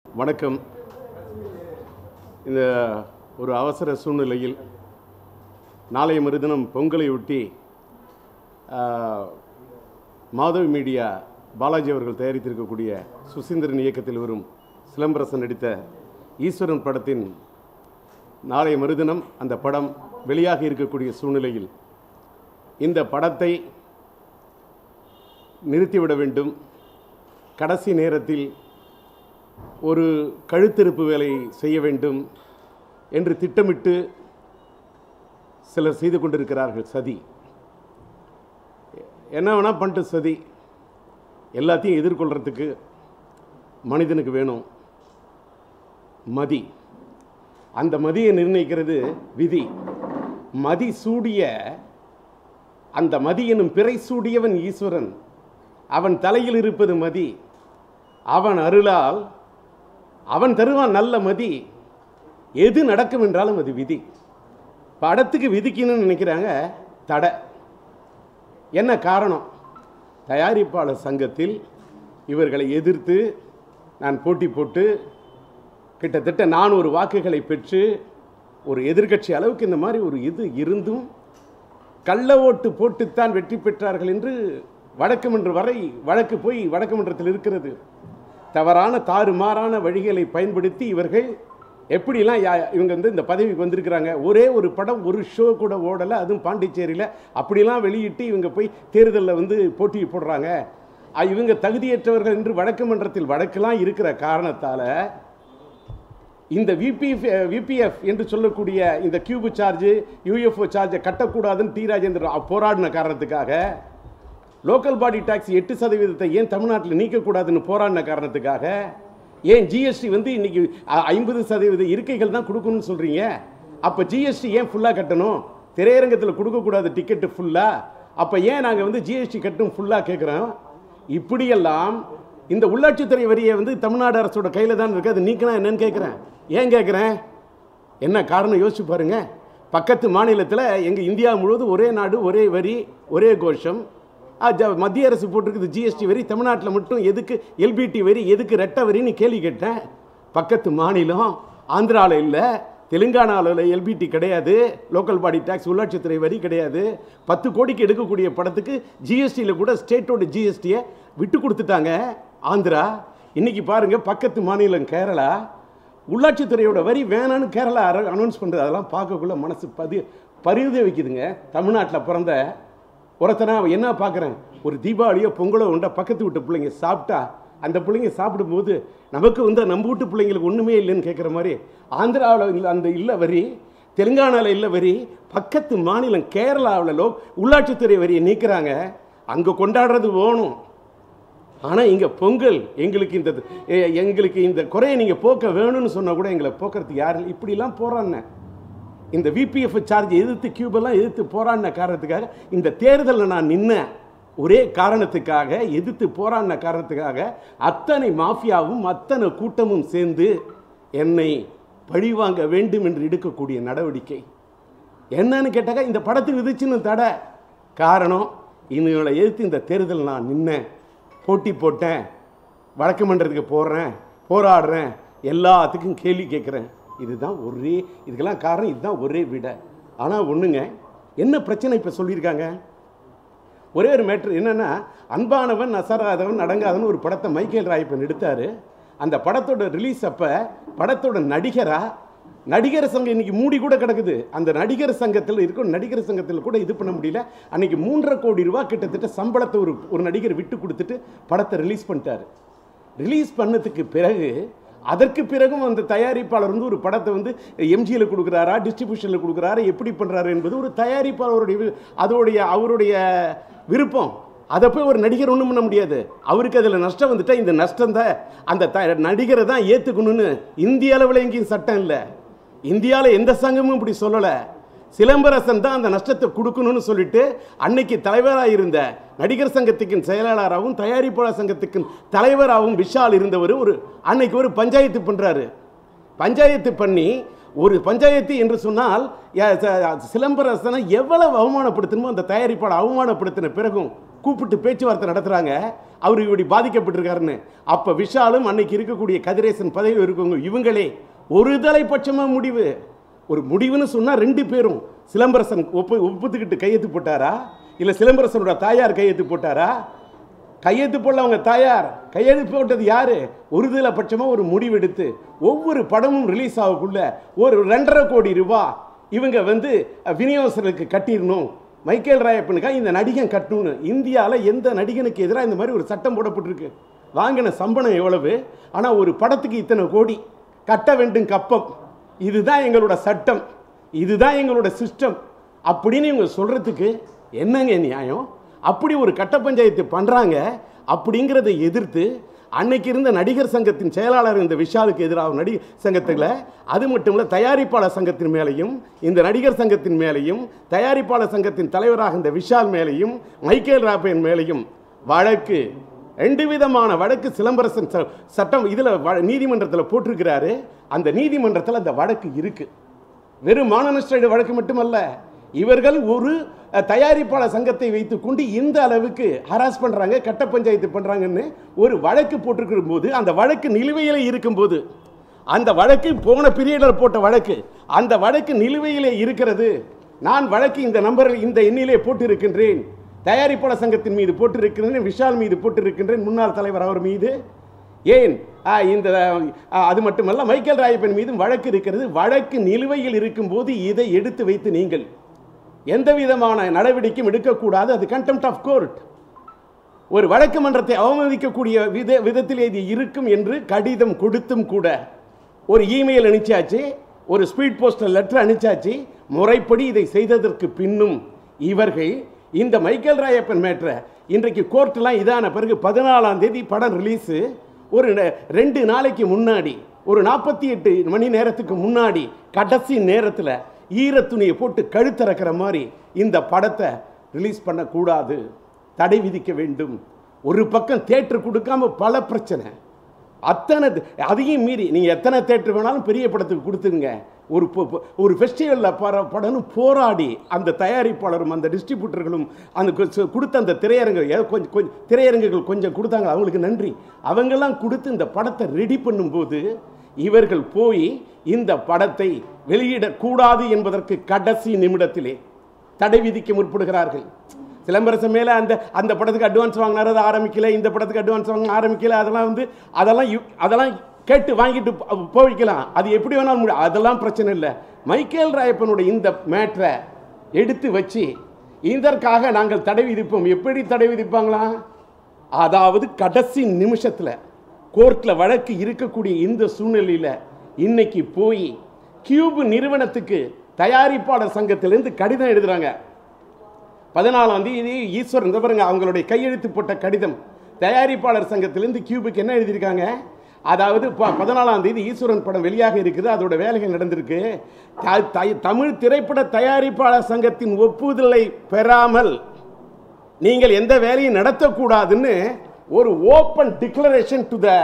வணக்கம் இந்த ஒரு அவசர சூழ்நிலையில் நாளைய மறுதினம் பொங்கலை ஒட்டி ஆஹ், மாதவி மீடியா பாலாஜி அவர்கள் தயாரித்திருக்கக்கூடிய சுசீந்திரன் இயக்கத்தில் வரும் சிலம்பரசன் நடித்த ஈஸ்வரன் படத்தின் நாளைய மறுதினம் அந்த படம் வெளியாக இருக்கக்கூடிய சூழ்நிலையில் இந்த படத்தை நிறுத்திவிட வேண்டும் கடைசி நேரத்தில் ஒரு கழுத்திருப்பு வேலை செய்ய வேண்டும் என்று திட்டமிட்டு சிலர் செய்து கொண்டிருக்கிறார்கள் சதி என்ன வேணால் பண்ணிட்டு சதி எல்லாத்தையும் எதிர்கொள்கிறதுக்கு மனிதனுக்கு வேணும் மதி அந்த மதியை நிர்ணயிக்கிறது விதி மதி சூடிய அந்த மதி எனும் பிறை சூடியவன் ஈஸ்வரன் அவன் தலையில் இருப்பது மதி அவன் அருளால் அவன் தருவான் நல்ல மதி எது நடக்கும் என்றாலும் அது விதி படத்துக்கு விதிக்கணும்னு நினைக்கிறாங்க தடை என்ன காரணம் தயாரிப்பாளர் சங்கத்தில் இவர்களை எதிர்த்து நான் போட்டி போட்டு கிட்டத்தட்ட நானூறு வாக்குகளை பெற்று ஒரு எதிர்க்கட்சி அளவுக்கு இந்த மாதிரி ஒரு இது இருந்தும் கள்ள ஓட்டு போட்டுத்தான் வெற்றி பெற்றார்கள் என்று வழக்குமன்ற வரை வழக்கு போய் வழக்குமன்றத்தில் இருக்கிறது தவறான தாறுமாறான வழிகளை பயன்படுத்தி இவர்கள் எப்படிலாம் யா- இவங்க வந்து இந்த பதவிக்கு வந்திருக்கிறாங்க ஒரே ஒரு படம் ஒரு ஷோ கூட ஓடலை அதுவும் பாண்டிச்சேரியில் அப்படிலாம் வெளியிட்டு இவங்க போய் தேர்தலில் வந்து போட்டி போடுறாங்க அ, இவங்க தகுதியற்றவர்கள் என்று வழக்கு மன்றத்தில் வழக்கெல்லாம் இருக்கிற காரணத்தால் இந்த விபிஎஃப் விபிஎஃப் என்று சொல்லக்கூடிய இந்த கியூபு சார்ஜ் யூஎஃப்ஓ சார்ஜை கட்டக்கூடாதுன்னு டி ராஜேந்திரன் போராடின காரணத்துக்காக லோக்கல் பாடி டாக்ஸ் எட்டு சதவீதத்தை ஏன் தமிழ்நாட்டில் நீக்கக்கூடாதுன்னு போராடின காரணத்துக்காக ஏன் ஜிஎஸ்டி வந்து இன்னைக்கு ஐம்பது சதவீத இருக்கைகள் தான் கொடுக்கணும்னு சொல்கிறீங்க அப்போ ஜிஎஸ்டி ஏன் ஃபுல்லாக கட்டணும் திரையரங்கத்தில் கொடுக்கக்கூடாது டிக்கெட்டு ஃபுல்லாக அப்போ ஏன் நாங்கள் வந்து ஜிஎஸ்டி கட்டணும் ஃபுல்லாக கேட்குறோம் இப்படியெல்லாம் இந்த உள்ளாட்சித்துறை வரியை வந்து தமிழ்நாடு அரசோட கையில் தான் இருக்குது அது நீக்கினா என்னன்னு கேட்குறேன் ஏன் கேட்குறேன் என்ன காரணம் யோசிச்சு பாருங்க பக்கத்து மாநிலத்தில் எங்கள் இந்தியா முழுவதும் ஒரே நாடு ஒரே வரி ஒரே கோஷம் ஆ, ஜ- மத்திய அரசு போட்டிருக்குது ஜிஎஸ்டி வரி தமிழ்நாட்டில் மட்டும் எதுக்கு எல்பிடி வரி எதுக்கு ரெட்டை வரின்னு கேள்வி கேட்டேன் பக்கத்து மாநிலம் ஆந்திராவில் இல்லை தெலுங்கானாவில் எல்பிடி கிடையாது லோக்கல் பாடி டாக்ஸ் உள்ளாட்சித்துறை வரி கிடையாது பத்து கோடிக்கு எடுக்கக்கூடிய படத்துக்கு ஜிஎஸ்டியில் கூட ஸ்டேட்டோட ஜிஎஸ்டியை விட்டு கொடுத்துட்டாங்க ஆந்திரா இன்னைக்கு பாருங்க பக்கத்து மாநிலம் கேரளா உள்ளாட்சித்துறையோட வரி வேணான்னு கேரளா அனௌன்ஸ் பண்ணுறது அதெல்லாம் பார்க்கக்குள்ள மனசு பதி பரிதே வைக்குதுங்க தமிழ்நாட்டில் பிறந்த ஒருத்தனை அவன் என்ன பார்க்குறேன் ஒரு தீபாவளியோ பொங்கலோ உண்டா பக்கத்து வீட்டு பிள்ளைங்க சாப்பிட்டா அந்த பிள்ளைங்க சாப்பிடும்போது நமக்கு வந்து நம்ம வீட்டு பிள்ளைங்களுக்கு ஒன்றுமே இல்லைன்னு கேட்குற மாதிரி ஆந்திராவில் இல்ல அந்த இல்லை வரி தெலுங்கானாவில் இல்லை வரி பக்கத்து மாநிலம் கேரளாவில் லோ உள்ளாட்சித்துறை வரியை நீக்கிறாங்க அங்கே கொண்டாடுறது வேணும் ஆனால் இங்கே பொங்கல் எங்களுக்கு இந்த எ- எங்களுக்கு இந்த குறையை நீங்கள் போக்க வேணும்னு சொன்னால் கூட எங்களை போக்குறதுக்கு யாரும் இல்லை. இப்படிலாம் போகிறான்னு இந்த விபிஎஃப் சார்ஜ் எதிர்த்து கியூபெல்லாம் எதிர்த்து போராடின காரணத்துக்காக இந்த தேர்தலில் நான் நின்னேன் ஒரே காரணத்துக்காக எதிர்த்து போராடின காரணத்துக்காக அத்தனை மாஃபியாவும் அத்தனை கூட்டமும் சேர்ந்து என்னை பழிவாங்க வேண்டும் என்று எடுக்கக்கூடிய நடவடிக்கை என்னன்னு கேட்டாக்கா இந்த படத்துக்கு விதிச்சுன்னு தடை காரணம் இவங்களை எதிர்த்து இந்த தேர்தல் நான் நின்னேன் போட்டி போட்டேன் வழக்கு மன்றத்துக்கு போடுறேன் போராடுறேன் எல்லாத்துக்கும் கேள்வி கேட்குறேன் இதுதான் ஒரே இதுக்கெல்லாம் காரணம் இதுதான் ஒரே விட ஆனால் ஒன்றுங்க என்ன பிரச்சனை இப்போ சொல்லியிருக்காங்க ஒரே ஒரு மேட்ரு என்னன்னா அன்பானவன் அசராதவன் அடங்காதவன் ஒரு படத்தை மைக்கேல் ராயப்பன் எடுத்தார் அந்த படத்தோட ரிலீஸ் அப்போ படத்தோட நடிகரா நடிகர் சங்கம் இன்னைக்கு மூடி கூட கிடக்குது அந்த நடிகர் சங்கத்தில் இருக்கும் நடிகர் சங்கத்தில் கூட இது பண்ண முடியல அன்னைக்கு மூன்றரை கோடி ரூபாய் கிட்டத்தட்ட சம்பளத்தை ஒரு ஒரு நடிகர் விட்டு கொடுத்துட்டு படத்தை ரிலீஸ் பண்ணிட்டாரு ரிலீஸ் பண்ணதுக்கு பிறகு அதற்கு பிறகும் அந்த தயாரிப்பாளர் வந்து ஒரு படத்தை வந்து எம்ஜியில் கொடுக்குறாரா டிஸ்ட்ரிபியூஷனில் கொடுக்குறாரா எப்படி பண்ணுறாரு என்பது ஒரு தயாரிப்பாளருடைய வி- அதோடைய அவருடைய விருப்பம் அதை போய் ஒரு நடிகர் ஒன்றும் பண்ண முடியாது அவருக்கு அதில் நஷ்டம் வந்துட்டா இந்த நஷ்டம் தான் அந்த த நடிகரை தான் ஏற்றுக்கணும்னு இந்திய அளவில் எங்கேயும் சட்டம் இல்லை இந்தியாவில் எந்த சங்கமும் இப்படி சொல்லலை சிலம்பரசன் தான் அந்த நஷ்டத்தை கொடுக்கணும்னு சொல்லிட்டு அன்னைக்கு தலைவராக இருந்த நடிகர் சங்கத்துக்கின் செயலாளராகவும் தயாரிப்பாளர் சங்கத்துக்கின் தலைவராகவும் விஷால் இருந்தவர் ஒரு அன்னைக்கு ஒரு பஞ்சாயத்து பண்ணுறாரு பஞ்சாயத்து பண்ணி ஒரு பஞ்சாயத்து என்று சொன்னால் ய- ச- சிலம்பரசனை எவ்வளவு அவமானப்படுத்தணுமோ அந்த தயாரிப்பாளர் அவமானப்படுத்தின பிறகும் கூப்பிட்டு பேச்சுவார்த்தை நடத்துகிறாங்க அவர் இப்படி பாதிக்கப்பட்டிருக்காருன்னு அப்போ விஷாலும் அன்னைக்கு இருக்கக்கூடிய கதிரேசன் பதவியில் இருக்கவங்க இவங்களே ஒரு தலைப்பட்சமாக முடிவு ஒரு முடிவுன்னு சொன்னால் ரெண்டு பேரும் சிலம்பரசன் ஒப்பு ஒப்புத்துக்கிட்டு கையெழுத்து போட்டாரா இல்லை சிலம்பரசனோட தாயார் கையெழுத்து போட்டாரா கையெழுத்து போடல அவங்க தாயார் கையெழுத்து போட்டது யாரு ஒருதலை பட்சமாக ஒரு முடிவெடுத்து ஒவ்வொரு படமும் ரிலீஸ் ஆகக்குள்ள ஒரு ரெண்டரை கோடி ரூபா இவங்க வந்து அஹ், விநியோகஸ்தருக்கு கட்டிடணும் மைக்கேல் ராயப்பனுக்காக இந்த நடிகன் கட்டணும்னு இந்தியாவில் எந்த நடிகனுக்கு எதிராக இந்த மாதிரி ஒரு சட்டம் போடப்பட்டிருக்கு வாங்கின சம்பளம் எவ்வளவு ஆனால் ஒரு படத்துக்கு இத்தனை கோடி கட்ட வேண்டும் கப்பம் இதுதான் எங்களோட சட்டம் இதுதான் எங்களோட சிஸ்டம் அப்படின்னு இவங்க சொல்கிறதுக்கு என்னங்க நியாயம் அப்படி ஒரு கட்ட பஞ்சாயத்து பண்ணுறாங்க அப்படிங்கிறதை எதிர்த்து அன்னைக்கு இருந்த நடிகர் சங்கத்தின் செயலாளர் இந்த விஷாலுக்கு எதிராக நடிகர் சங்கத்தில் அது மட்டும் இல்லை தயாரிப்பாளர் சங்கத்தின் மேலேயும் இந்த நடிகர் சங்கத்தின் மேலேயும் தயாரிப்பாளர் சங்கத்தின் தலைவராக இந்த விஷால் மேலேயும் மைக்கேல் ராப்பேன் மேலேயும் வழக்கு ரெண்டு விதமான வழக்கு சிலம்பரசன் ச- சட்டம் இதில் நீதிமன்றத்தில் போட்டிருக்கிறாரு அந்த நீதிமன்றத்தில் அந்த வழக்கு இருக்கு வெறும் மானநஷ்ட வழக்கு மட்டுமல்ல இவர்கள் ஒரு அஹ், தயாரிப்பாளர் சங்கத்தை வைத்துக்கொண்டு இந்த அளவுக்கு ஹராஸ் பண்றாங்க கட்ட பஞ்சாயத்து பண்றாங்கன்னு ஒரு வழக்கு போட்டிருக்கிற போது அந்த வழக்கு நிலுவையில் இருக்கும்போது அந்த வழக்கு போன பீரியடில் போட்ட வழக்கு அந்த வழக்கு நிலுவையிலே இருக்கிறது நான் வழக்கு இந்த நம்பரில் இந்த எண்ணிலே போட்டிருக்கின்றேன் தயாரிப்பாளர் சங்கத்தின் மீது போட்டிருக்கின்றேன் விஷால் மீது போட்டிருக்கின்றேன் முன்னாள் தலைவர் அவர் மீது ஏன் ஆ, இந்த ஆ, அது மட்டுமல்ல மைக்கேல் ராயப்பன் மீதும் வழக்கு இருக்கிறது வழக்கு நிலுவையில் இருக்கும்போது இதை எடுத்து வைத்து நீங்கள் எந்த விதமான நடவடிக்கையும் எடுக்கக்கூடாது அது கண்டெம்ட் ஆஃப் கோர்ட் ஒரு வழக்கு மன்றத்தை அவமதிக்கக்கூடிய வித விதத்தில் இது இருக்கும் என்று கடிதம் கொடுத்தும் கூட ஒரு இமெயில் அனுப்பிச்சாச்சு ஒரு ஸ்பீட் போஸ்டர் லெட்டர் அனுப்பிச்சாச்சு முறைப்படி இதை செய்ததற்கு பின்னும் இவர்கள் இந்த மைக்கேல் ராயப்பன் மேட்ரை இன்றைக்கு கோர்ட்லாம் இதான பிறகு பதினாலாம் தேதி படம் ரிலீஸு ஒரு நெ- ரெண்டு நாளைக்கு முன்னாடி ஒரு நாற்பத்தி எட்டு மணி நேரத்துக்கு முன்னாடி கடைசி நேரத்தில் ஈரத்துணியை போட்டு கழுத்திறக்கிற மாதிரி இந்த படத்தை ரிலீஸ் பண்ணக்கூடாது தடை விதிக்க வேண்டும் ஒரு பக்கம் தேட்டர் கொடுக்காம பல பிரச்சனை அத்தனை த- அதையும் மீறி நீங்கள் எத்தனை தேட்டர் வேணாலும் பெரிய படத்துக்கு கொடுத்துருங்க ஒரு பொ- பொ- ஒரு ஃபெஸ்டிவலில் பட படம்னு போராடி அந்த தயாரிப்பாளரும் அந்த டிஸ்ட்ரிபியூட்டர்களும் அந்த கு- சு- கொடுத்த அந்த திரையரங்கு ஏதோ கொஞ்சம் கொஞ்சம் திரையரங்குகள் கொஞ்சம் கொடுத்தாங்க அவங்களுக்கு நன்றி அவங்கெல்லாம் கொடுத்து இந்த படத்தை ரெடி பண்ணும்போது இவர்கள் போய் இந்த படத்தை வெளியிடக்கூடாது என்பதற்கு கடைசி நிமிடத்திலே தடை விதிக்க முற்படுகிறார்கள் சிலம்பரசன் மேலே அந்த அந்த படத்துக்கு அட்வான்ஸ் வாங்கினாரு அது ஆரம்பிக்கல இந்த படத்துக்கு அட்வான்ஸ் வாங்க ஆரம்பிக்கல அதெல்லாம் வந்து அதெல்லாம் யு- அதெல்லாம் கேட்டு வாங்கிட்டு போ- போய்க்கலாம் அது எப்படி வேணாலும் முடியும் அதெல்லாம் பிரச்சனை இல்லை மைக்கேல் ராயப்பனுடைய இந்த மேட்ரை எடுத்து வச்சு இதற்காக நாங்கள் தடை விதிப்போம் எப்படி தடை விதிப்பாங்களா அதாவது கடைசி நிமிஷத்தில் கோர்ட்டில் வழக்கு இருக்கக்கூடிய இந்த சூழ்நிலையில் இன்னைக்கு போய் கியூப் நிறுவனத்துக்கு தயாரிப்பாளர் சங்கத்திலிருந்து கடிதம் எழுதுறாங்க பதினாலாம் தேதி ஈஸ்வரன் இந்த பாருங்க அவங்களுடைய கையெழுத்து போட்ட கடிதம் தயாரிப்பாளர் சங்கத்திலிருந்து கியூபுக்கு என்ன எழுதியிருக்காங்க அதாவது ப- பதினாலாம் தேதி ஈஸ்வரன் படம் வெளியாக இருக்குது அதோட வேலைகள் நடந்திருக்கு த- த- தமிழ் திரைப்பட தயாரிப்பாளர் சங்கத்தின் ஒப்புதலை பெறாமல் நீங்கள் எந்த வேலையும் நடத்தக்கூடாதுன்னு ஒரு ஓப்பன் டிக்ளரேஷன் டு த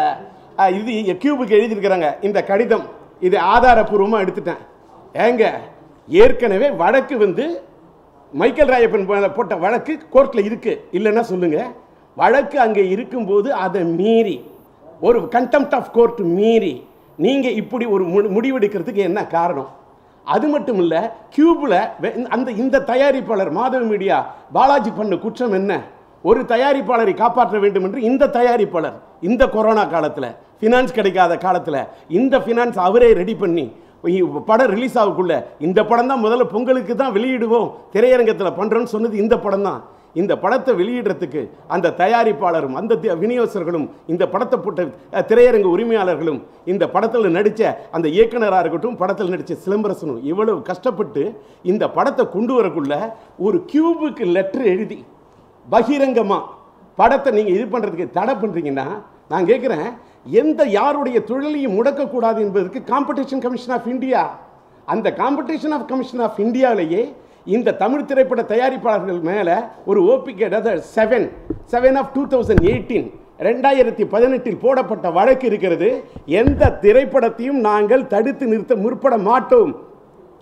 இது கியூபுக்கு எழுதியிருக்கிறாங்க இந்த கடிதம் இது ஆதாரப்பூர்வமாக எடுத்துட்டேன் ஏங்க ஏற்கனவே வழக்கு வந்து மைக்கேல் ராயப்பன் மேல போட்ட வழக்கு கோர்ட்டில் இருக்கு இல்லைன்னா சொல்லுங்க வழக்கு அங்கே இருக்கும்போது அதை மீறி ஒரு கண்டெம்ட் ஆஃப் கோர்ட் மீறி நீங்க இப்படி ஒரு மு- முடிவெடுக்கிறதுக்கு என்ன காரணம் அது மட்டும் இல்ல கியூப்ல வெ- அந்த இந்த தயாரிப்பாளர் மாதவ மீடியா பாலாஜி பண்ண குற்றம் என்ன ஒரு தயாரிப்பாளரை காப்பாற்ற வேண்டும் என்று இந்த தயாரிப்பாளர் இந்த கொரோனா காலத்துல ஃபினான்ஸ் கிடைக்காத காலத்துல இந்த ஃபினான்ஸ் அவரே ரெடி பண்ணி இ- படம் ரிலீஸ் ஆகக்குள்ள இந்த படம் தான் முதல்ல பொங்கலுக்கு தான் வெளியிடுவோம் திரையரங்கத்தில் பண்றோம்னு சொன்னது இந்த படம் தான் இந்த படத்தை வெளியிடுறதுக்கு அந்த தயாரிப்பாளரும் அந்த தி- விநியோகஸ்தர்களும் இந்த படத்தை போட்ட அஹ், திரையரங்கு உரிமையாளர்களும் இந்த படத்தில் நடித்த அந்த இயக்குனராக இருக்கட்டும் படத்தில் நடித்த சிலம்பரசனும் இவ்வளவு கஷ்டப்பட்டு இந்த படத்தை கொண்டு வரக்குள்ள ஒரு கியூபுக்கு லெட்டர் எழுதி பகிரங்கமா படத்தை நீங்க இது பண்றதுக்கு தடை பண்றீங்கன்னா நான் கேட்குறேன் எந்த யாருடைய தொழிலையும் முடக்கக்கூடாது என்பதற்கு காம்படிஷன் கமிஷன் ஆஃப் இந்தியா அந்த காம்படிஷன் ஆஃப் கமிஷன் ஆஃப் இந்தியாவிலேயே இந்த தமிழ் திரைப்பட தயாரிப்பாளர்கள் மேலே ஒரு ஓபிகே அதாவது seven seven of two thousand eighteen ரெண்டாயிரத்தி பதினெட்டில் போடப்பட்ட வழக்கு இருக்கிறது எந்த திரைப்படத்தையும் நாங்கள் தடுத்து நிறுத்த முற்பட மாட்டோம்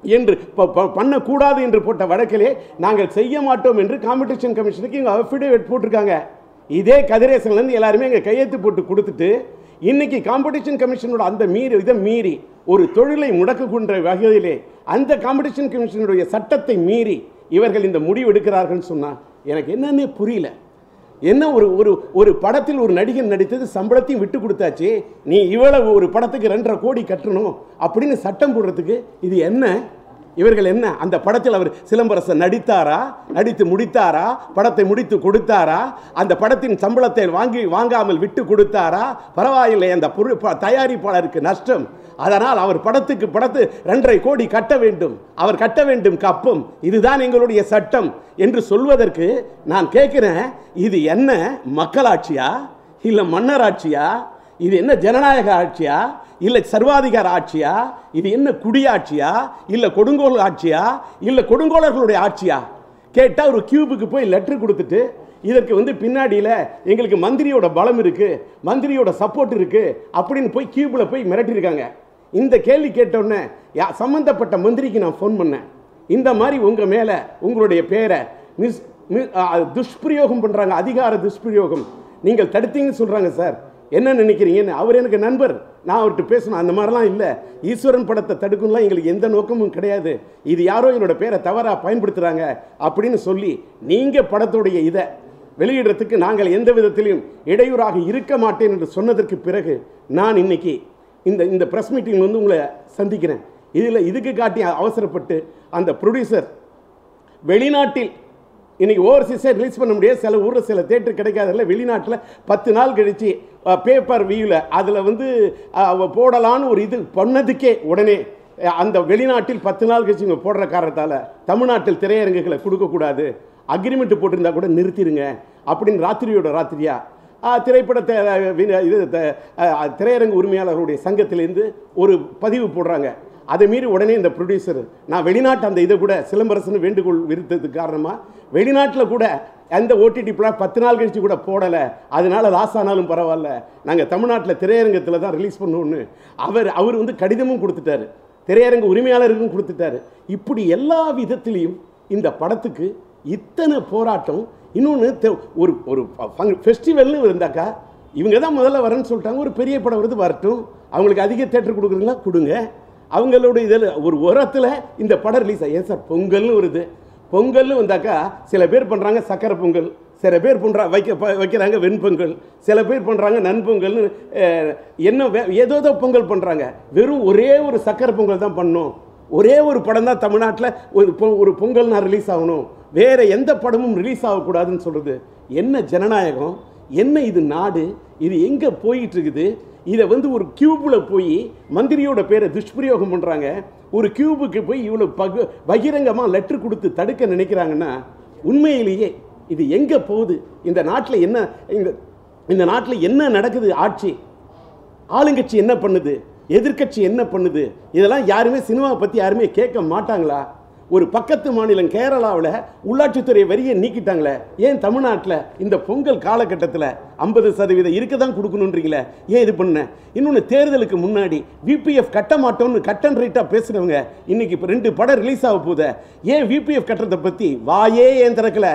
என்று ப- ப- பண்ணக்கூடாது என்று போட்ட வழக்கிலே நாங்கள் செய்ய மாட்டோம் என்று காம்படிஷன் கமிஷனுக்கு இவங்க அஃபிடேவிட் போட்டிருக்காங்க இதே கதிரேசன்லேருந்து எல்லாருமே இங்கே கையெழுத்து போட்டு கொடுத்துட்டு இன்னைக்கு காம்படிஷன் கமிஷனோட அந்த மீறி இதை மீறி ஒரு தொழிலை முடக்குகின்ற வகையிலே அந்த காம்படிஷன் கமிஷனுடைய சட்டத்தை மீறி இவர்கள் இந்த முடிவு எடுக்கிறார்கள்னு சொன்னா எனக்கு என்னன்னே புரியல என்ன ஒரு ஒரு ஒரு படத்தில் ஒரு நடிகன் நடித்தது சம்பளத்தையும் விட்டு கொடுத்தாச்சு நீ இவ்வளவு ஒரு படத்துக்கு ரெண்டரை கோடி கட்டணும் அப்படின்னு சட்டம் போடுறதுக்கு இது என்ன இவர்கள் என்ன அந்த படத்தில் அவர் சிலம்பரசன் நடித்தாரா நடித்து முடித்தாரா படத்தை முடித்து கொடுத்தாரா அந்த படத்தின் சம்பளத்தை வாங்கி வாங்காமல் விட்டு கொடுத்தாரா பரவாயில்லை அந்த பொரு- ப- தயாரிப்பாளருக்கு நஷ்டம் அதனால் அவர் படத்துக்கு படத்து ரெண்டரை கோடி கட்ட வேண்டும் அவர் கட்ட வேண்டும் கப்பம் இதுதான் எங்களுடைய சட்டம் என்று சொல்வதற்கு நான் கேட்கிறேன் இது என்ன மக்களாட்சியா இல்லை மன்னராட்சியா இது என்ன ஜனநாயக ஆட்சியா இல்லை சர்வாதிகார ஆட்சியா இது என்ன குடியாட்சியா இல்லை கொடுங்கோல் ஆட்சியா இல்லை கொடுங்கோலர்களுடைய ஆட்சியா கேட்டால் ஒரு கியூபுக்கு போய் லெட்டர் கொடுத்துட்டு இதற்கு வந்து பின்னாடியில் எங்களுக்கு மந்திரியோட பலம் இருக்கு மந்திரியோட சப்போர்ட் இருக்கு அப்படின்னு போய் கியூபில் போய் மிரட்டியிருக்காங்க இந்த கேள்வி கேட்டோன்னே யா சம்பந்தப்பட்ட மந்திரிக்கு நான் ஃபோன் பண்ணேன் இந்த மாதிரி உங்கள் மேலே உங்களுடைய பேரை மிஸ் மி- அ, துஷ்பிரயோகம் பண்ணுறாங்க அதிகார துஷ்பிரயோகம் நீங்கள் தடுத்தீங்கன்னு சொல்கிறாங்க சார் என்ன நினைக்கிறீங்கன்னு அவர் எனக்கு நண்பர் நான் அவர்கிட்ட பேசணும் அந்த மாதிரிலாம் இல்லை ஈஸ்வரன் படத்தை தடுக்கணும்லாம் எங்களுக்கு எந்த நோக்கமும் கிடையாது இது யாரோ என்னோட பேரை தவறாக பயன்படுத்துகிறாங்க அப்படின்னு சொல்லி நீங்கள் படத்துடைய இதை வெளியிடுறதுக்கு நாங்கள் எந்த விதத்திலும் இடையூறாக இருக்க மாட்டேன் என்று சொன்னதற்கு பிறகு நான் இன்னைக்கு இந்த இந்த ப்ரெஸ் மீட்டிங் வந்து உங்களை சந்திக்கிறேன் இதில் இதுக்கு காட்டி அவசரப்பட்டு அந்த ப்ரொடியூசர் வெளிநாட்டில் இன்னைக்கு ஓவர்சீஸே ரிலீஸ் பண்ண முடியாது சில ஊரில் சில தேட்டர் கிடைக்காததில்ல வெளிநாட்டில் பத்து நாள் கழிச்சு பேப்பர் வியூவில் அதில் வந்து அஹ், அவ போடலான்னு ஒரு இது பண்ணதுக்கே உடனே அஹ், அந்த வெளிநாட்டில் பத்து நாள் கழிச்சு இவங்க போடுற காரணத்தால் தமிழ்நாட்டில் திரையரங்குகளை கொடுக்கக்கூடாது அக்ரிமெண்ட் போட்டிருந்தா கூட நிறுத்திடுங்க அப்படின்னு ராத்திரியோட ராத்திரியா ஆஹ், திரைப்படத்தை அஹ், வி- இது த- அஹ், திரையரங்கு உரிமையாளர்களுடைய சங்கத்திலேருந்து ஒரு பதிவு போடுறாங்க அதை மீறி உடனே இந்த ப்ரொடியூசர் நான் வெளிநாட்டு அந்த இதை கூட சிலம்பரசன் வேண்டுகோள் விருத்ததுக்கு காரணமாக வெளிநாட்டில் கூட எந்த ஓடிடி பிளாட் பத்து நாள் கழிச்சு கூட போடலை அதனால லாஸ் ஆனாலும் பரவாயில்ல நாங்கள் தமிழ்நாட்டில் திரையரங்கத்தில் தான் ரிலீஸ் பண்ணுவோன்னு அவர் அவர் வந்து கடிதமும் கொடுத்துட்டாரு திரையரங்கு உரிமையாளருக்கும் கொடுத்துட்டாரு இப்படி எல்லா விதத்திலையும் இந்த படத்துக்கு இத்தனை போராட்டம் இன்னொன்று ஒரு ஒரு ஃபெஸ்டிவல்னு இருந்தாக்கா இவங்க தான் முதல்ல வரேன்னு சொல்லிட்டாங்க ஒரு பெரிய படம் வருது வரட்டும் அவங்களுக்கு அதிக தேட்டர் கொடுக்குறீங்களா கொடுங்க அவங்களோட இதில் ஒரு உரத்தில் இந்த படம் ரிலீஸ் ஆகும் ஏன் சார் பொங்கல்னு வருது பொங்கல்னு வந்தாக்கா சில பேர் பண்ணுறாங்க சக்கரை பொங்கல் சில பேர் பண்ணுறா வைக்க ப- வைக்கிறாங்க வெண்பொங்கல் சில பேர் பண்ணுறாங்க நன்பொங்கல்னு அஹ், என்ன வே- ஏதோ ஏதோ பொங்கல் பண்ணுறாங்க வெறும் ஒரே ஒரு சக்கரை பொங்கல் தான் பண்ணணும் ஒரே ஒரு படம் தான் தமிழ்நாட்டில் ஒரு பொ- ஒரு பொங்கல் நான் ரிலீஸ் ஆகணும் வேற எந்த படமும் ரிலீஸ் ஆகக்கூடாதுன்னு சொல்கிறது என்ன ஜனநாயகம் என்ன இது நாடு இது எங்கே போயிட்டு இருக்குது இதை வந்து ஒரு கியூபில் போய் மந்திரியோட பேரை துஷ்பிரயோகம் பண்ணுறாங்க ஒரு கியூபுக்கு போய் இவ்வளோ பகு பகிரங்கமாக லெட்டர் கொடுத்து தடுக்க நினைக்கிறாங்கன்னா உண்மையிலேயே இது எங்கே போகுது இந்த நாட்டில் என்ன இந்த இந்த நாட்டில் என்ன நடக்குது ஆட்சி ஆளுங்கட்சி என்ன பண்ணுது எதிர்க்கட்சி என்ன பண்ணுது இதெல்லாம் யாருமே சினிமாவை பற்றி யாருமே கேட்க மாட்டாங்களா ஒரு பக்கத்து மாநிலம் கேரளாவில் உள்ளாட்சித்துறை வரியை நீக்கிட்டாங்களே ஏன் தமிழ்நாட்டில் இந்த பொங்கல் காலகட்டத்தில் ஐம்பது சதவீதம் இருக்க தான் கொடுக்கணுன்றீங்களே ஏன் இது பண்ண இன்னொன்று தேர்தலுக்கு முன்னாடி விபிஎஃப் கட்ட மாட்டோம்னு கட்டன் ரேட்டாக பேசுகிறவங்க இன்னைக்கு இப்போ ரெண்டு படம் ரிலீஸ் ஆக போகுது ஏன் விபிஎஃப் கட்டுறதை பற்றி வாயே ஏன் திறக்கல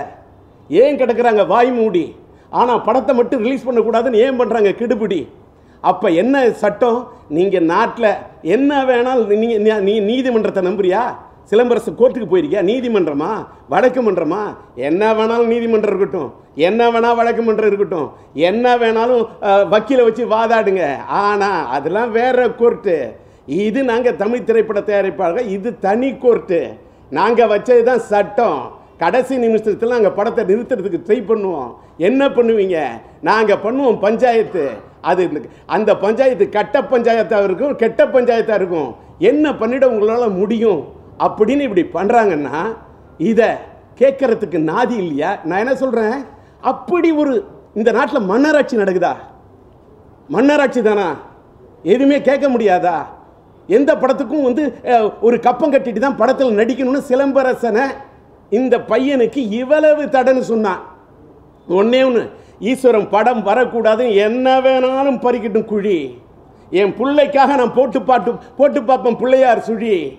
ஏன் கிடக்குறாங்க வாய் மூடி ஆனால் படத்தை மட்டும் ரிலீஸ் பண்ணக்கூடாதுன்னு ஏன் பண்ணுறாங்க கிடுபிடி அப்போ என்ன சட்டம் நீங்கள் நாட்டில் என்ன வேணாலும் நீங்கள் நீ நீதிமன்றத்தை நம்புறியா சிலம்பரசு கோர்ட்டுக்கு போயிருக்கியா நீதிமன்றமா வழக்கு மன்றமா என்ன வேணாலும் நீதிமன்றம் இருக்கட்டும் என்ன வேணா வழக்கு மன்றம் இருக்கட்டும் என்ன வேணாலும் அஹ், வக்கீலை வச்சு வாதாடுங்க ஆனால் அதெல்லாம் வேற கோர்ட்டு இது நாங்கள் தமிழ் திரைப்பட தயாரிப்பாளர்கள் இது தனி கோர்ட்டு நாங்கள் வச்சது தான் சட்டம் கடைசி நிமிஷத்தில் நாங்கள் படத்தை நிறுத்துறதுக்கு ட்ரை பண்ணுவோம் என்ன பண்ணுவீங்க நாங்கள் பண்ணுவோம் பஞ்சாயத்து அது அந்த பஞ்சாயத்து கட்ட பஞ்சாயத்தாக இருக்கும் கெட்ட பஞ்சாயத்தாக இருக்கும் என்ன பண்ணிட உங்களால் முடியும் அப்படின்னு இப்படி பண்ணுறாங்கன்னா இதை கேட்கறதுக்கு நாதி இல்லையா நான் என்ன சொல்கிறேன் அப்படி ஒரு இந்த நாட்டில் மன்னராட்சி நடக்குதா மன்னராட்சி தானா எதுவுமே கேட்க முடியாதா எந்த படத்துக்கும் வந்து அஹ், ஒரு கப்பம் கட்டிட்டு தான் படத்தில் நடிக்கணும்னு சிலம்பரசனை இந்த பையனுக்கு இவ்வளவு தடன்னு சொன்னான் ஒண்ணே ஒன்று ஈஸ்வரன் படம் வரக்கூடாதுன்னு என்ன வேணாலும் பறிக்கட்டும் குழி என் பிள்ளைக்காக நான் போட்டு பாட்டு போட்டு பார்ப்பேன் பிள்ளையார் சுழி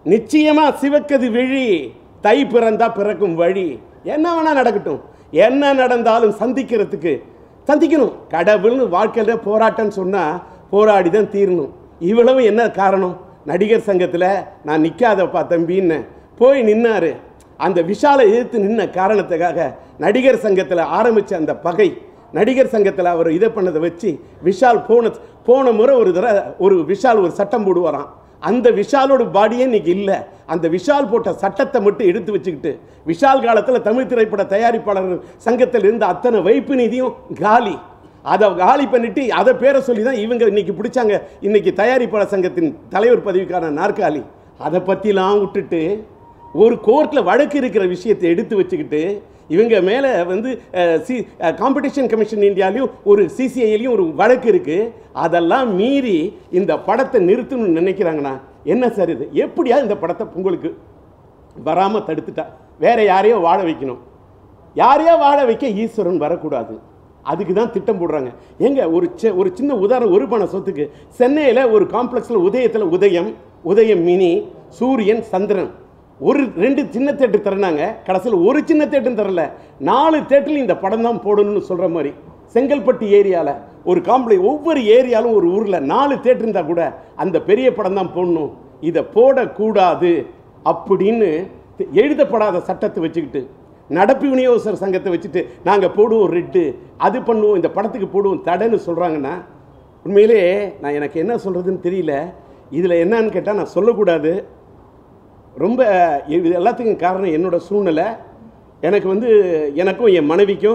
நிச்சயமா சிவக்கது விழி தை பிறந்தா பிறக்கும் வழி என்ன வேணா நடக்கட்டும் என்ன நடந்தாலும் சந்திக்கிறதுக்கு சந்திக்கணும் கடவுள்னு வாழ்க்கையில் போராட்டம்னு சொன்னா போராடி தான் தீரணும் இவ்வளவு என்ன காரணம் நடிகர் சங்கத்தில் நான் நிற்காதப்பா தம்பின்னு போய் நின்னாரு அந்த விஷாலை எதிர்த்து நின்ன காரணத்துக்காக நடிகர் சங்கத்தில் ஆரம்பித்த அந்த பகை நடிகர் சங்கத்தில் அவர் இதை பண்ணதை வச்சு விஷால் போன போன முறை ஒரு தடவை ஒரு விஷால் ஒரு சட்டம் போடுவாராம் அந்த விஷாலோட பாடியே இன்னைக்கு இல்லை அந்த விஷால் போட்ட சட்டத்தை மட்டும் எடுத்து வச்சுக்கிட்டு விஷால் காலத்தில் தமிழ் திரைப்பட தயாரிப்பாளர்கள் சங்கத்தில் இருந்த அத்தனை வைப்பு நிதியும் காலி அதை காலி பண்ணிட்டு அதை பேரை சொல்லி தான் இவங்க இன்னைக்கு பிடிச்சாங்க இன்னைக்கு தயாரிப்பாளர் சங்கத்தின் தலைவர் பதவிக்கான நாற்காலி அதை பற்றிலாம் விட்டுட்டு ஒரு கோர்ட்டில் வழக்கு இருக்கிற விஷயத்தை எடுத்து வச்சுக்கிட்டு இவங்க மேலே வந்து அஹ், சி காம்படிஷன் கமிஷன் இந்தியாலையும் ஒரு சிசிஐலையும் ஒரு வழக்கு இருக்குது அதெல்லாம் மீறி இந்த படத்தை நிறுத்தணும்னு நினைக்கிறாங்கண்ணா என்ன சார் இது எப்படியா இந்த படத்தை உங்களுக்கு வராமல் தடுத்துட்டா வேற யாரையோ வாழ வைக்கணும் யாரையோ வாழ வைக்க ஈஸ்வரன் வரக்கூடாது அதுக்கு தான் திட்டம் போடுறாங்க எங்க ஒரு சி- ஒரு சின்ன உதாரணம் ஒரு பண சொத்துக்கு சென்னையில் ஒரு காம்ப்ளெக்ஸில் உதயத்தில் உதயம் உதயம் மினி சூரியன் சந்திரன் ஒரு ரெண்டு சின்ன தேட்டர் தரணாங்க கடைசியில் ஒரு சின்ன தேட்டரும் தரல நாலு தேட்டரில் இந்த படம் தான் போடணும்னு சொல்கிற மாதிரி செங்கல்பட்டு ஏரியாவில் ஒரு காம்ப்ளெ ஒவ்வொரு ஏரியாலும் ஒரு ஊரில் நாலு தேட்டர் இருந்தால் கூட அந்த பெரிய படம் தான் போடணும் இதை போடக்கூடாது அப்படின்னு எழுதப்படாத சட்டத்தை வச்சுக்கிட்டு நடப்பு விநியோகஸ்தர் சங்கத்தை வச்சுட்டு நாங்கள் போடுவோம் ரெட்டு அது பண்ணுவோம் இந்த படத்துக்கு போடுவோம் தடைன்னு சொல்கிறாங்கன்னா உண்மையிலே நான் எனக்கு என்ன சொல்கிறதுன்னு தெரியல இதில் என்னன்னு கேட்டால் நான் சொல்லக்கூடாது ரொம்ப இது எல்லாத்துக்கும் காரணம் என்னோட சூழ்நிலை எனக்கு வந்து எனக்கும் என் மனைவிக்கும்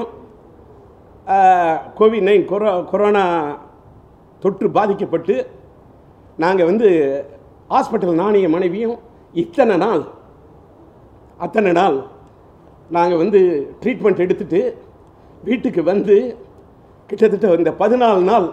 கோவிட் நைன் கொரோ கொரோனா தொற்று பாதிக்கப்பட்டு நாங்கள் வந்து ஹாஸ்பிட்டல் நானும் என் மனைவியும் இத்தனை நாள் அத்தனை நாள் நாங்கள் வந்து ட்ரீட்மெண்ட் எடுத்துட்டு வீட்டுக்கு வந்து கிட்டத்தட்ட இந்த பதினாலு நாள்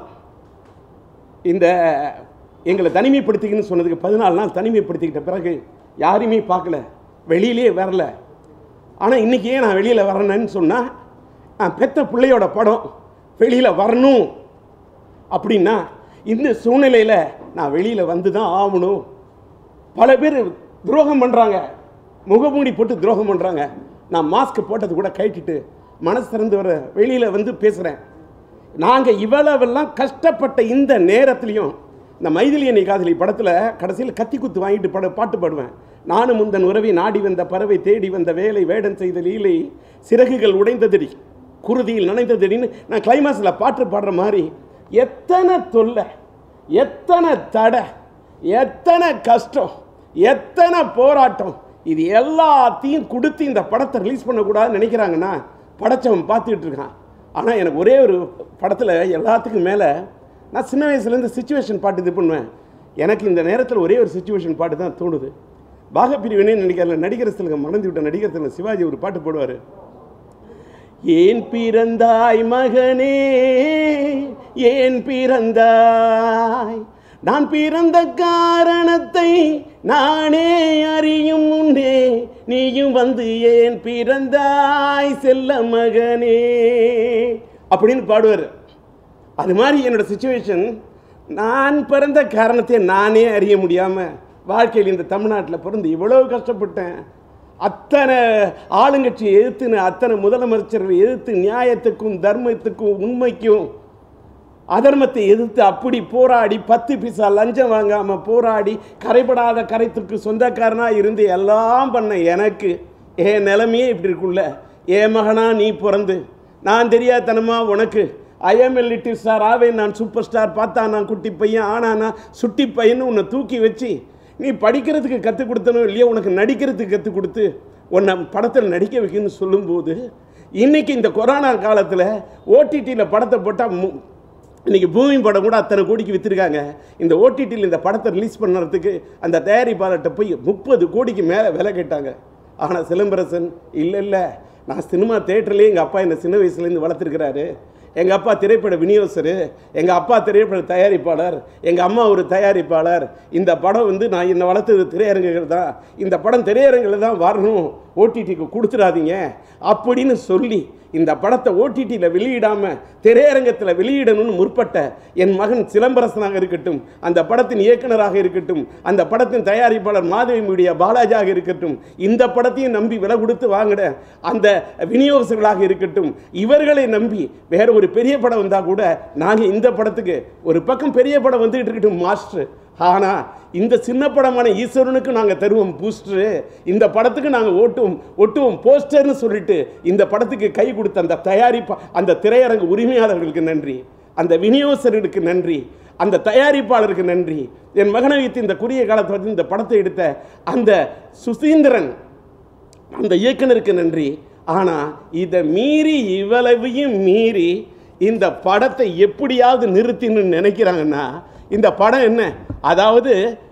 இந்த எங்களை தனிமைப்படுத்திக்கன்னு சொன்னதுக்கு பதினாலு நாள் தனிமைப்படுத்திக்கிட்ட பிறகு யாரையுமே பார்க்கல வெளியிலே வரல ஆனால் இன்றைக்கி ஏன் நான் வெளியில் வரணுன்னு சொன்னால் நான் பெத்த பிள்ளையோட படம் வெளியில் வரணும் அப்படின்னா இந்த சூழ்நிலையில் நான் வெளியில் வந்து தான் ஆகணும் பல பேர் துரோகம் பண்ணுறாங்க முகமூடி போட்டு துரோகம் பண்ணுறாங்க நான் மாஸ்க் போட்டது கூட கழட்டிட்டு மனசு திறந்து வர வெளியில் வந்து பேசுகிறேன் நாங்கள் இவ்வளவெல்லாம் கஷ்டப்பட்ட இந்த நேரத்துலையும் இந்த மைதிலி என்னை காதலி படத்தில் கடைசியில் கத்தி குத்து வாங்கிட்டு பட பாட்டு பாடுவேன் நானும் முந்தன் உறவை நாடி வந்த பறவை தேடி வந்த வேலை வேடன் செய்த லீலை சிறகுகள் உடைந்ததடி குருதியில் நனைந்ததடின்னு நான் கிளைமாஸில் பாட்டு பாடுற மாதிரி எத்தனை தொல்லை எத்தனை தடை எத்தனை கஷ்டம் எத்தனை போராட்டம் இது எல்லாத்தையும் கொடுத்து இந்த படத்தை ரிலீஸ் பண்ணக்கூடாதுன்னு நினைக்கிறாங்கன்னா படைச்சவன் பார்த்துக்கிட்டு இருக்கான் ஆனால் எனக்கு ஒரே ஒரு படத்தில் எல்லாத்துக்கும் மேலே நான் சின்ன வயசுலேருந்து சுச்சுவேஷன் பாட்டு இது பண்ணுவேன் எனக்கு இந்த நேரத்தில் ஒரே ஒரு சுச்சுவேஷன் பாட்டு தான் தோணுது பாகப்பிரிவினே நினைக்கிறல நடிகர் திலகம் மறந்து விட்ட நடிகர் திலகம் சிவாஜி ஒரு பாட்டு போடுவார் ஏன் பிறந்தாய் மகனே ஏன் பிறந்தாய் நான் பிறந்த காரணத்தை நானே அறியும் முன்னே நீயும் வந்து ஏன் பிறந்தாய் செல்ல மகனே அப்படின்னு பாடுவார் அது மாதிரி என்னோட சுச்சுவேஷன் நான் பிறந்த காரணத்தை நானே அறிய முடியாமல் வாழ்க்கையில் இந்த தமிழ்நாட்டில் பிறந்து இவ்வளவு கஷ்டப்பட்டேன் அத்தனை ஆளுங்கட்சியை எதிர்த்துன்னு அத்தனை முதலமைச்சர்களை எதிர்த்து நியாயத்துக்கும் தர்மத்துக்கும் உண்மைக்கும் அதர்மத்தை எதிர்த்து அப்படி போராடி பத்து பைசா லஞ்சம் வாங்காமல் போராடி கரைபடாத கரைத்துக்கு சொந்தக்காரனா இருந்து எல்லாம் பண்ண எனக்கு என் நிலைமையே இப்படி இருக்குல்ல என் மகனா நீ பிறந்து நான் தெரியாதனமா உனக்கு ஐஎம் லிட்டில் ஸ்டார் ஆவேன் நான் சூப்பர் ஸ்டார் பார்த்தா நான் குட்டி பையன் ஆனானா சுட்டி பையன்னு உன்னை தூக்கி வச்சு நீ படிக்கிறதுக்கு கற்றுக் கொடுத்தனும் இல்லையோ உனக்கு நடிக்கிறதுக்கு கற்றுக் கொடுத்து உன்னை படத்தில் நடிக்க வைக்கணும்னு சொல்லும்போது இன்னைக்கு இந்த கொரோனா காலத்தில் ஓடிடியில் படத்தை போட்டால் இன்னைக்கு பூமி படம் கூட அத்தனை கோடிக்கு விற்றுருக்காங்க இந்த ஓடிடியில் இந்த படத்தை ரிலீஸ் பண்ணுறதுக்கு அந்த தயாரிப்பாளர்கிட்ட போய் முப்பது கோடிக்கு மேலே விலை கேட்டாங்க ஆனால் சிலம்பரசன் இல்லை இல்லை நான் சினிமா தேட்டர்லேயே எங்கள் அப்பா என்னை சின்ன வயசுலேருந்து வளர்த்துருக்கிறாரு எங்கள் அப்பா திரைப்பட விநியோகஸ்தர் எங்கள் அப்பா திரைப்பட தயாரிப்பாளர் எங்கள் அம்மா ஒரு தயாரிப்பாளர் இந்த படம் வந்து நான் என்னை வளர்த்தது திரையரங்குகள் தான் இந்த படம் திரையரங்கில் தான் வரணும் ஓடிடிக்கு கொடுத்துடாதீங்க அப்படின்னு சொல்லி இந்த படத்தை ஓடிடியில் வெளியிடாம திரையரங்கத்தில் வெளியிடணும்னு முற்பட்ட என் மகன் சிலம்பரசனாக இருக்கட்டும் அந்த படத்தின் இயக்குனராக இருக்கட்டும் அந்த படத்தின் தயாரிப்பாளர் மாதவி மீடியா பாலாஜியாக இருக்கட்டும் இந்த படத்தையும் நம்பி விலை கொடுத்து வாங்கின அந்த விநியோகஸ்தர்களாக இருக்கட்டும் இவர்களை நம்பி வேற ஒரு பெரிய படம் வந்தால் கூட நாங்கள் இந்த படத்துக்கு ஒரு பக்கம் பெரிய படம் வந்துகிட்டு இருக்கட்டும் மாஸ்டர் ஆனால் இந்த சின்ன படமான ஈஸ்வரனுக்கு நாங்கள் தருவோம் பூஸ்டரு இந்த படத்துக்கு நாங்கள் ஓட்டுவோம் ஒட்டுவோம் போஸ்டர்னு சொல்லிட்டு இந்த படத்துக்கு கை கொடுத்த அந்த தயாரிப்பா அந்த திரையரங்கு உரிமையாளர்களுக்கு நன்றி அந்த விநியோகஸ்தர்களுக்கு நன்றி அந்த தயாரிப்பாளருக்கு நன்றி என் மகனை வைத்து இந்த குறுகிய காலத்தை வந்து இந்த படத்தை எடுத்த அந்த சுசீந்திரன் அந்த இயக்குனருக்கு நன்றி ஆனால் இதை மீறி இவ்வளவையும் மீறி இந்த படத்தை எப்படியாவது நிறுத்தின்னு நினைக்கிறாங்கன்னா இந்த படம் என்ன அதாவது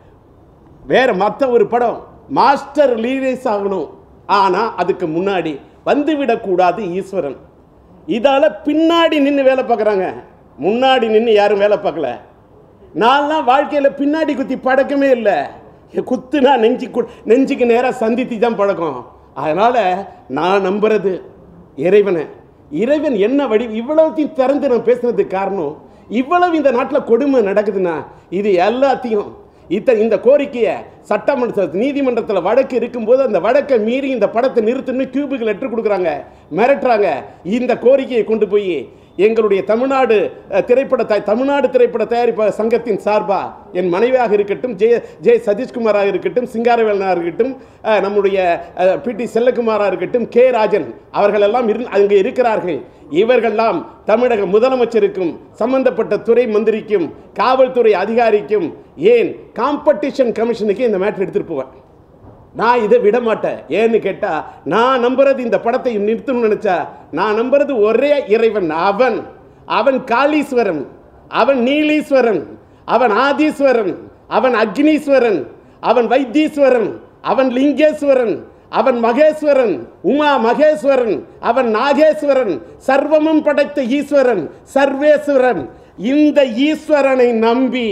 வேற மற்ற ஒரு படம் மாஸ்டர் ரிலீஸ் ஆகணும் ஆனால் அதுக்கு முன்னாடி வந்துவிடக்கூடாது ஈஸ்வரன் இதால் பின்னாடி நின்று வேலை பார்க்குறாங்க முன்னாடி நின்று யாரும் வேலை பார்க்கல நான்லாம் வாழ்க்கையில் பின்னாடி குத்தி பழக்கமே இல்லை குத்துனா நெஞ்சு கு- நெஞ்சுக்கு நேராக சந்தித்து தான் பழக்கம் அதனால் நான் நம்புறது இறைவனை இறைவன் என்ன வடி இவ்வளவுத்தையும் திறந்து நான் பேசுனதுக்கு காரணம் இவ்வளவு இந்த நாட்டில் கொடுமை நடக்குதுன்னா இது எல்லாத்தையும் இத்த இந்த கோரிக்கையை சட்டமன்ற நீதிமன்றத்தில் வழக்கு இருக்கும்போது அந்த வழக்கை மீறி இந்த படத்தை நிறுத்துன்னு கியூபுக்கு லெட்டர் கொடுக்குறாங்க மிரட்டுறாங்க இந்த கோரிக்கையை கொண்டு போய் எங்களுடைய தமிழ்நாடு அஹ், திரைப்பட த தமிழ்நாடு திரைப்பட தயாரிப்பாளர் சங்கத்தின் சார்பா என் மனைவியாக இருக்கட்டும் ஜெய ஜெய சதீஷ்குமாராக இருக்கட்டும் சிங்காரவேலனாக இருக்கட்டும் அஹ், நம்முடைய பிடி செல்லகுமாராக இருக்கட்டும் கே ராஜன் அவர்களெல்லாம் இரு அங்கே இருக்கிறார்கள் இவர்கள்லாம் தமிழக முதலமைச்சருக்கும் சம்பந்தப்பட்ட துறை மந்திரிக்கும் காவல்துறை அதிகாரிக்கும் ஏன் காம்படிஷன் கமிஷனுக்கு இந்த மேட்டர் எடுத்துட்டு போவேன் நான் இதை விட மாட்டேன் ஏன்னு கேட்டா நான் நம்புறது இந்த படத்தை நிறுத்தணும்னு நினைச்சா நான் நம்புறது ஒரே இறைவன் அவன் அவன் காளீஸ்வரன் அவன் நீலீஸ்வரன் அவன் ஆதீஸ்வரன் அவன் அக்னீஸ்வரன் அவன் வைத்தீஸ்வரன் அவன் லிங்கேஸ்வரன் அவன் மகேஸ்வரன் உமா மகேஸ்வரன் அவன் நாகேஸ்வரன் சர்வமும் படைத்த ஈஸ்வரன் சர்வேஸ்வரன் இந்த ஈஸ்வரனை நம்பி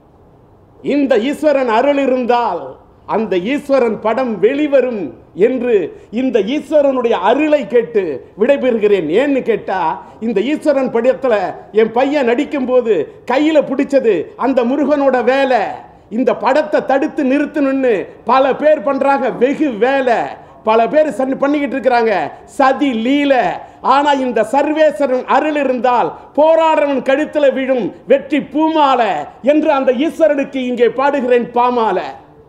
இந்த ஈஸ்வரன் அருள் இருந்தால் அந்த ஈஸ்வரன் படம் வெளிவரும் என்று இந்த ஈஸ்வரனுடைய அருளை கேட்டு விடைபெறுகிறேன் ஏன்னு கேட்டா இந்த ஈஸ்வரன் படத்துல என் பையன் நடிக்கும்போது கையில பிடிச்சது அந்த முருகனோட வேலை இந்த படத்தை தடுத்து நிறுத்தணும்னு பல பேர் பண்றாங்க வெகு வேலை பல பேர் சன் பண்ணிக்கிட்டு இருக்கிறாங்க சதி லீல ஆனா இந்த சர்வேஸ்வரன் அருள் இருந்தால் போராடுறவன் கழுத்துல விழும் வெற்றி பூமால என்று அந்த ஈஸ்வரனுக்கு இங்கே பாடுகிறேன் பாமால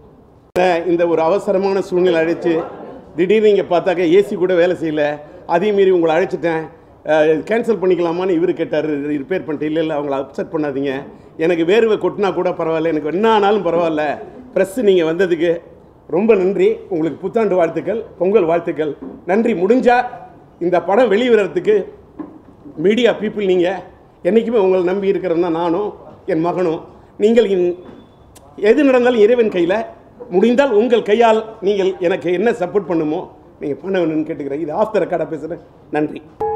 இந்த ஒரு அவசரமான சூழ்நிலை அழைச்சு திடீர்னு இங்கே பார்த்தாக்க ஏசி கூட வேலை செய்யல அதையும் மீறி உங்களை அழைச்சிட்டேன் கேன்சல் பண்ணிக்கலாமான்னு இவர் கேட்டார் ரிப்பேர் பண்ணிட்டு இல்லை இல்லை அவங்கள அப்செட் பண்ணாதீங்க எனக்கு வேர்வை கொட்டினா கூட பரவாயில்ல எனக்கு என்ன ஆனாலும் பரவாயில்ல ப்ரெஸ்ஸு நீங்கள் வந்ததுக்கு ரொம்ப நன்றி உங்களுக்கு புத்தாண்டு வாழ்த்துக்கள் பொங்கல் வாழ்த்துக்கள் நன்றி முடிஞ்சா இந்த படம் வெளிவரத்துக்கு மீடியா பீப்புள் நீங்கள் என்றைக்குமே உங்களை நம்பி இருக்கிறது தான் நானும் என் மகனும் நீங்கள் இன்- எது நடந்தாலும் இறைவன் கையில் முடிந்தால் உங்கள் கையால் நீங்கள் எனக்கு என்ன சப்போர்ட் பண்ணுமோ நீங்கள் பண்ண வேணும்னு கேட்டுக்கிறேன் இது ஆஃப் த ரெக்கார்டாக பேசுகிறேன் நன்றி